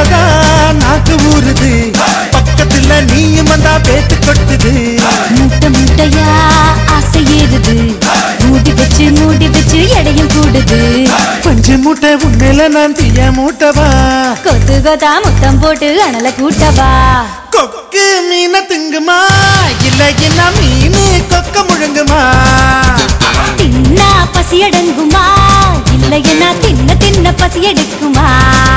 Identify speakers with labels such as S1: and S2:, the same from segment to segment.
S1: வந்தாதான் நாக்கு ஊறுது பக்கத்துல நீயும் வந்தா பேத்து கொட்டுது
S2: முட்டை முட்டையா ஆசை ஏறுது மூடி வச்சு மூடி வச்சு எடையும் கூடுது
S1: பஞ்சு மூட்டை உண்மையில நான் தீய மூட்டவா
S2: கொத்து கொத்தா முத்தம் போட்டு அனல கூட்டவா
S1: கொக்கு மீன திங்குமா இல்ல என்ன மீன் கொக்க முழுங்குமா
S2: தின்னா பசி அடங்குமா இல்லைன்னா தின்ன தின்ன பசி எடுக்குமா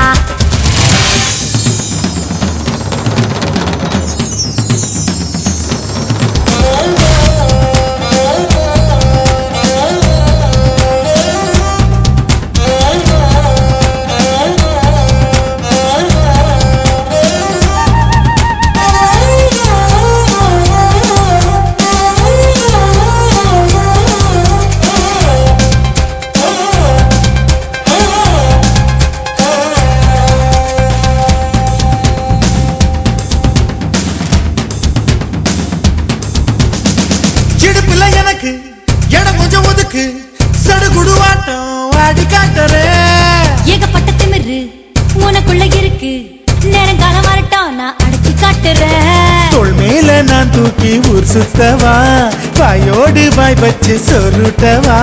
S1: இடுப்புல எனக்கு இடம் கொஞ்சம் ஒதுக்கு சடுகுடுவாட்டம் ஆடி காட்டுறேன்
S2: ஏகப்பட்ட திமிரு உனக்குள்ள இருக்கு நேரங்காலம் வரட்டும் நான் அடைச்சு காட்டுறேன்
S1: தோள் மேல நான் தூக்கி ஊர் சுத்தவா வாயோடு வாய் வச்சு சொருட்டவா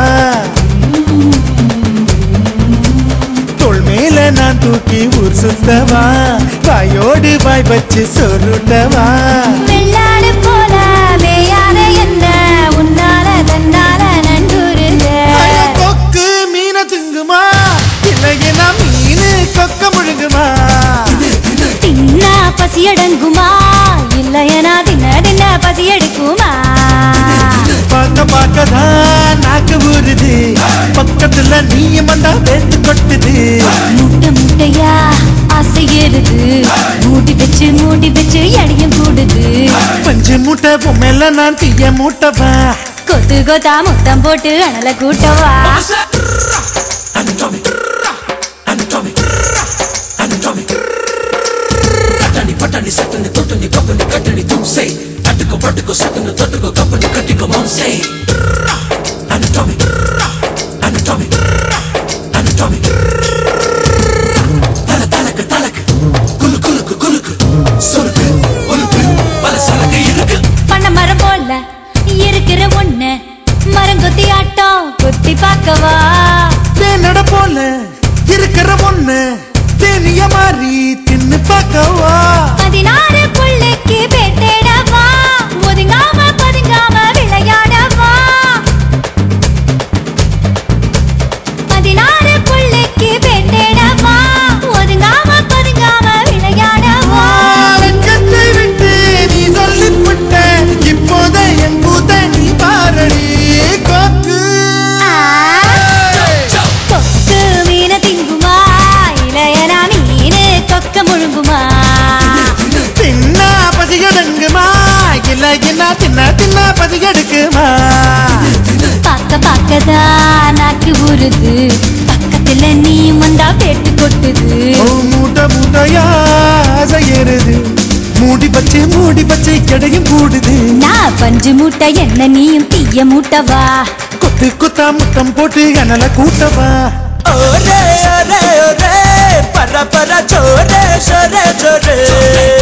S1: தோள் மேல நான் தூக்கி ஊர் சுத்தவா வாயோடு வாய் வச்சு சொருட்டவா
S2: வெள்ளாடு போல மேயாத என்ன உன்னால தன்னால நண்டூருங்க
S1: அட கொக்கு மீன திங்குமா இல்லைன்னா மீன் கொக்க முழுங்குமா
S2: தின்னா பசி அடங்குமா இல்லையனா தின்ன தின்ன பசி எடுக்குமா
S1: பார்க்க பார்க்கதான் நாக்கு ஊறுது பக்கத்துல நீயும் வந்தா பேத்து கொட்டுது
S2: முட்டை முட்டையா ஆசை ஏறுது மூடி வச்சு மூடி வச்சு எடையும் கூடுது
S1: பஞ்சு மூட்டை பொம்மையில நான் தீய மூட்டவா
S2: கொத்து கொத்தா முத்தம் போட்டு அனல கூட்டவா பண்ண மரம் போல இருக்கிற ஒண்ணு மரம் கொத்தி ஆட்டம் கொத்தி பார்க்கவா
S1: தேனட போல இருக்கிற ஒண்ணு தேனிய மாறி தின்னு பார்க்கவா
S2: பதினாறு புள்ளைக்கு பேட்டேடவா ஒதுங்காம பதுங்காம விளையாடவா பதினாறு புள்ளைக்கு பேட்டேடவா ஒதுங்காம பதுங்காம விளையாடவா
S1: வெட்கத்தை விட்டு நீ சொல்லிவிட்ட இப்போத என் கூத்த நீ பாரடி கொக்கு
S2: கொக்கு மீன திங்குமா இளையனா மீனு கொக்க முழுங்குமா
S1: தின்னா பசியடங்குமா இல்ல என்ன தின்ன தின்ன பசியெடுக்குமா
S2: பார்க்க பார்க்கதான் நாக்கு ஊறுது பக்கத்துல நீ வந்தா பேட்டு கொட்டுது
S1: ஓ மூட்டை மூட்டையா ஆசை ஏறுது மூடி பச்சை மூடி பச்சை கிடையும் கூடுது
S2: நான் பஞ்சு மூட்டை என்ன நீயும் தீய மூட்டவா
S1: கொத்து கொத்தா முத்தம் போட்டு அனல கூட்டவா
S3: ओरे ओरे ओरे परा परा छोरे छोरे छोरे